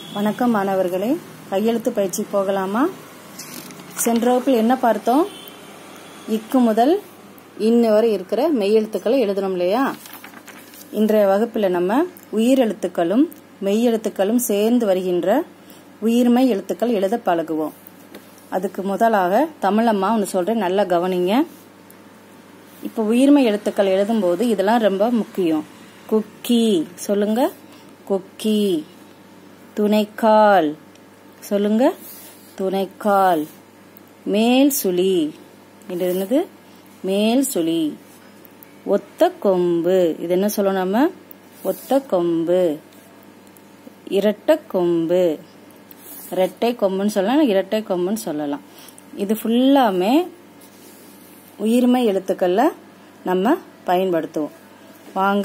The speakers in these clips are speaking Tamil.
வணக்கம் மாணவர்களே கையெழுத்து பயிற்சி போகலாமா சென்ற வகுப்பில் என்ன பார்த்தோம் இக்கு முதல் இன்னு வரை இருக்கிற மெய்யெழுத்துக்களை எழுதணும் இல்லையா இன்றைய வகுப்பில் நம்ம உயிரெழுத்துக்களும் மெய்யெழுத்துக்களும் சேர்ந்து வருகின்ற உயிர்மை எழுத்துக்கள் எழுத பழகுவோம் அதுக்கு முதலாக தமிழம்மா ஒன்று சொல்கிறேன் நல்லா கவனிங்க இப்போ உயிர்மை எழுத்துக்கள் எழுதும்போது இதெல்லாம் ரொம்ப முக்கியம் குக்கி சொல்லுங்க கொக்கி துணைக்கால் சொல்லுங்க துணைக்கால் மேல் சுழி இது என்னது மேல் சுழி ஒத்த கொம்பு இது என்ன சொல்லணும் நம்ம ஒத்த கொம்பு இரட்டை கொம்பு இரட்டை கொம்புன்னு சொல்லலாம் இரட்டை கொம்புன்னு சொல்லலாம் இது ஃபுல்லாமே உயிர்மை எழுத்துக்கள்ல நம்ம பயன்படுத்துவோம் வாங்க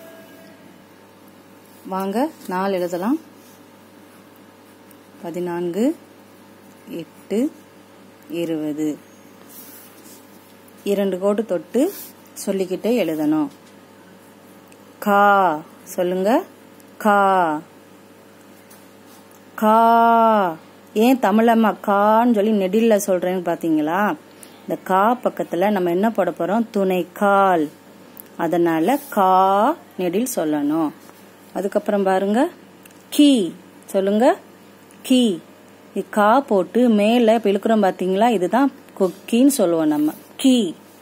வாங்க நாலு எழுதலாம் பதினான்கு எட்டு இருபது இரண்டு கோடு தொட்டு சொல்லிக்கிட்டே எழுதணும் கா சொல்லுங்க கா கா ஏன் தமிழம்மா கான்னு சொல்லி நெடில்ல சொல்றேன்னு பாத்தீங்களா இந்த கா பக்கத்துல நம்ம என்ன போட போறோம் துணை கால் அதனால கா நெடில் சொல்லணும் அதுக்கப்புறம் பாருங்க கீ சொல்லுங்க கீ இது கா போட்டு மேல இப்ப இழுக்கிறோம் பாத்தீங்களா இதுதான் கொக்கின்னு சொல்லுவோம் நம்ம கீ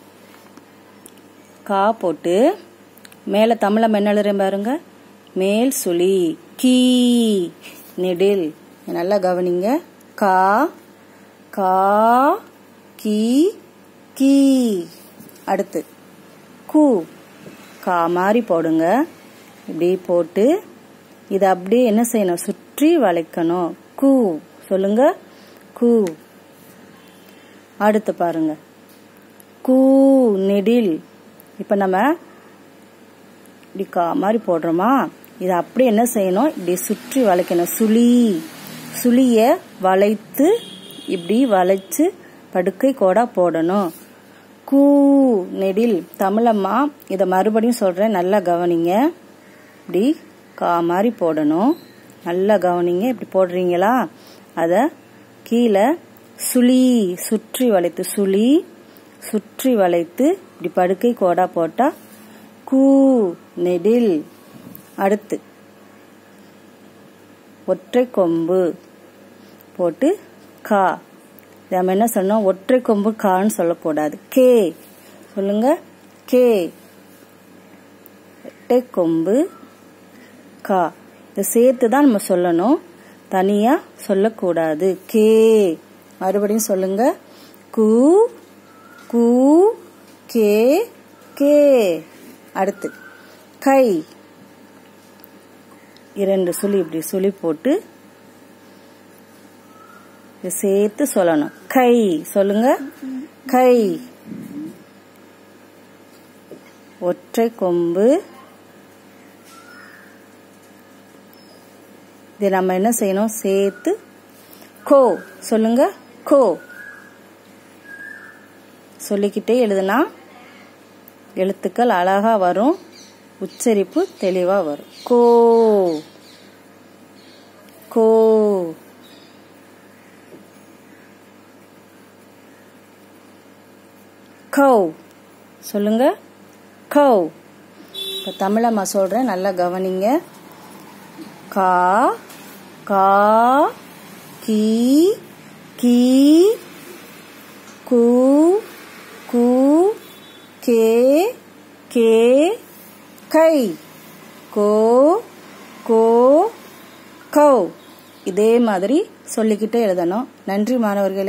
கா போட்டு மேல தமிழம் என்ன எழுதுறேன் பாருங்க மேல் சுழி கீ நெடில் நல்லா கவனிங்க கா கா கீ கீ அடுத்து கூ கா மாதிரி போடுங்க இப்படி போட்டு இதை அப்படியே என்ன செய்யணும் சுற்றி வளைக்கணும் கூ சொல்லுங்க கூ அடுத்து பாருங்க கூ நெடில் இப்ப நம்ம இப்படி கா மாதிரி போடுறோமா இதை அப்படியே என்ன செய்யணும் இப்படி சுற்றி வளைக்கணும் சுழி சுழிய வளைத்து இப்படி வளைச்சு படுக்கை கோடா போடணும் கூ நெடில் தமிழம்மா இதை மறுபடியும் சொல்றேன் நல்லா கவனிங்க இப்படி கா மாதிரி போடணும் நல்லா கவனிங்க இப்படி போடுறீங்களா அத கீழே சுழி சுற்றி வளைத்து சுழி சுற்றி வளைத்து இப்படி படுக்கை கோடா போட்டா கூ நெடில் அடுத்து ஒற்றை கொம்பு போட்டு கா நம்ம என்ன சொன்னோம் ஒற்றை கொம்பு கான்னு சொல்லக்கூடாது கே சொல்லுங்க கே ஒற்றை கொம்பு கா இதை சேர்த்து தான் நம்ம சொல்லணும் தனியா சொல்லக்கூடாது கே மறுபடியும் சொல்லுங்க கு கு கே கே அடுத்து கை இரண்டு சுழி இப்படி சுழி போட்டு சேர்த்து சொல்லணும் கை சொல்லுங்க கை ஒற்றை கொம்பு இது நம்ம என்ன செய்யணும் சேர்த்து கோ சொல்லுங்க கோ சொல்லிக்கிட்டே எழுதுனா எழுத்துக்கள் அழகா வரும் உச்சரிப்பு தெளிவா வரும் கோ கோ கௌ சொல்லுங்க கௌ இப்போ தமிழம்மா சொல்றேன் நல்லா கவனிங்க கா கா கீ கீ கு கு கே கே கை கோ கோ கௌ இதே மாதிரி சொல்லிக்கிட்டே எழுதணும் நன்றி மாணவர்களே